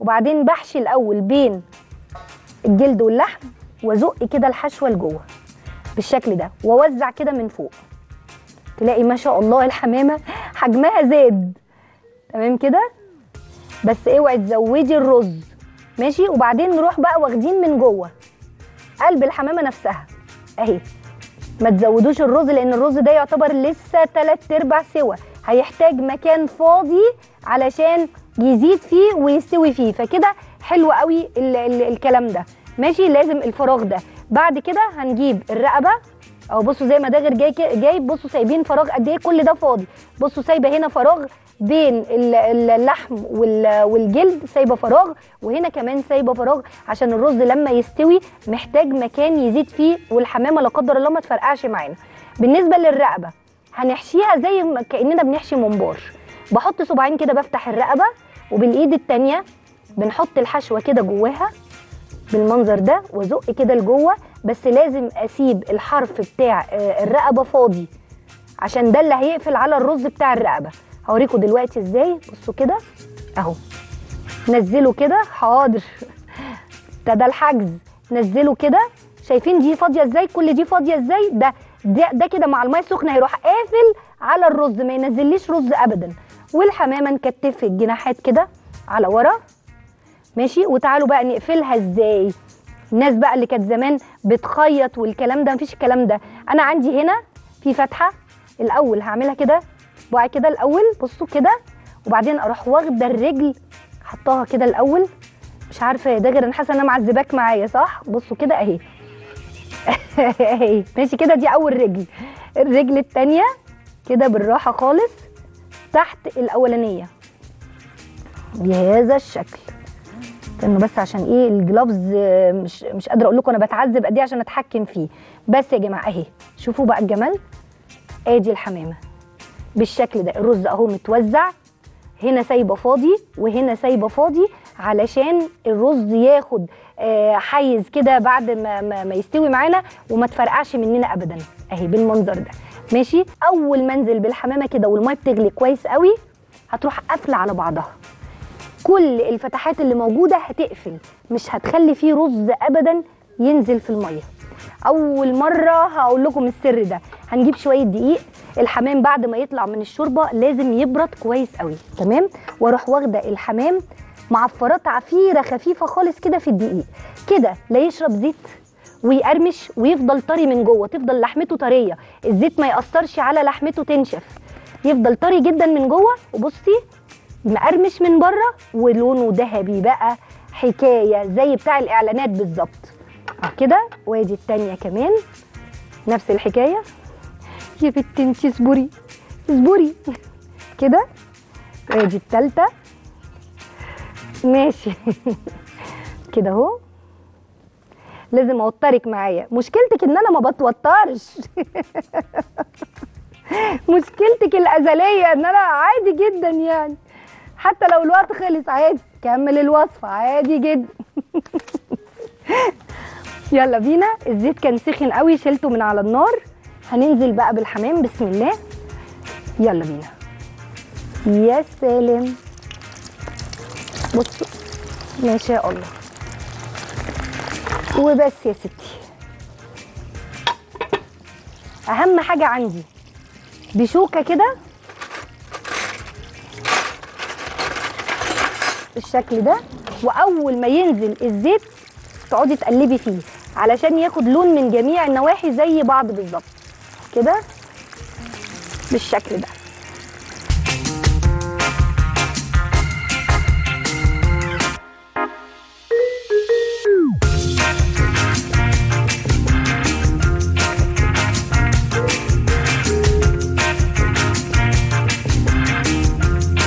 وبعدين بحشي الاول بين الجلد واللحم وازق كده الحشوه لجوه بالشكل ده واوزع كده من فوق تلاقي ما شاء الله الحمامه حجمها زاد تمام كده بس اوعي تزودي الرز ماشي وبعدين نروح بقى واخدين من جوه قلب الحمامه نفسها اهي ما تزودوش الرز لان الرز ده يعتبر لسه تلات ارباع سوا هيحتاج مكان فاضي علشان يزيد فيه ويستوي فيه فكده حلو قوي ال ال الكلام ده ماشي لازم الفراغ ده بعد كده هنجيب الرقبه اهو بصوا زي ما ده غير جاي ك- جايب بصوا سايبين فراغ قد ايه كل ده فاضي بصوا سايبه هنا فراغ بين ال- ال- اللحم وال- والجلد سايبه فراغ وهنا كمان سايبه فراغ عشان الرز لما يستوي محتاج مكان يزيد فيه والحمامه لا قدر الله ما تفرقعش معانا بالنسبه للرقبه هنحشيها زي ما كاننا بنحشي ممبار بحط صباعين كده بفتح الرقبه وبالايد التانيه بنحط الحشوه كده جواها بالمنظر ده وازق كده لجوه بس لازم اسيب الحرف بتاع آه، الرقبه فاضي عشان ده اللي هيقفل على الرز بتاع الرقبه هوريكم دلوقتي ازاي بصوا كده اهو نزلوا كده حاضر ده ده الحجز نزلوا كده شايفين دي فاضيه ازاي كل دي فاضيه ازاي ده ده, ده كده مع الميه السخنه هيروح قافل على الرز ما ينزليش رز ابدا والحمامه نكتف الجناحات كده على ورا ماشي وتعالوا بقى نقفلها ازاي الناس بقى اللي كانت زمان بتخيط والكلام ده مفيش الكلام ده انا عندي هنا في فتحه الاول هعملها كده صباعي كده الاول بصوا كده وبعدين اروح واخده الرجل حطاها كده الاول مش عارفه يا داجر انا حاسه ان انا معذباك معايا صح بصوا كده اهي اهي ماشي كده دي اول رجل الرجل التانية كده بالراحه خالص تحت الاولانيه بهذا الشكل استنوا بس عشان ايه الجلافز آه، مش مش قادره اقول لكم انا بتعذب قد ايه عشان اتحكم فيه بس يا جماعه اهي شوفوا بقى الجمال ادي الحمامه بالشكل ده الرز اهو متوزع هنا سايبه فاضي وهنا سايبه فاضي علشان الرز ياخد آه، حيز كده بعد ما, ما, ما يستوي معانا وما تفرقعش مننا ابدا اهي بالمنظر ده ماشي اول ما انزل بالحمامه كده والميه بتغلي كويس قوي هتروح قافله على بعضها كل الفتحات اللي موجوده هتقفل مش هتخلي فيه رز ابدا ينزل في الميه اول مره هقول لكم السر ده هنجيب شويه دقيق الحمام بعد ما يطلع من الشوربه لازم يبرد كويس قوي تمام واروح واخده الحمام معفرات عفيره خفيفه خالص كده في الدقيق كده لا يشرب زيت ويقرمش ويفضل طري من جوه تفضل لحمته طريه الزيت ما ياثرش على لحمته تنشف يفضل طري جدا من جوه وبصي مقرمش من بره ولونه ذهبي بقى حكايه زي بتاع الاعلانات بالظبط أهو كده وادي التانية كمان نفس الحكايه يا بنت انتي اصبري اصبري كده وادي التالتة ماشي كده اهو لازم اوترك معايا مشكلتك ان انا ما بتوترش مشكلتك الازليه ان انا عادي جدا يعني حتى لو الوقت خلص عادي كمل الوصفه عادي جدا يلا بينا الزيت كان سخن قوي شلته من على النار هننزل بقى بالحمام بسم الله يلا بينا يا سلام بصوا ما شاء الله وبس يا ستي اهم حاجه عندي بشوكه كده بالشكل ده واول ما ينزل الزيت تقعدي تقلبي فيه علشان ياخد لون من جميع النواحي زي بعض بالظبط كده بالشكل ده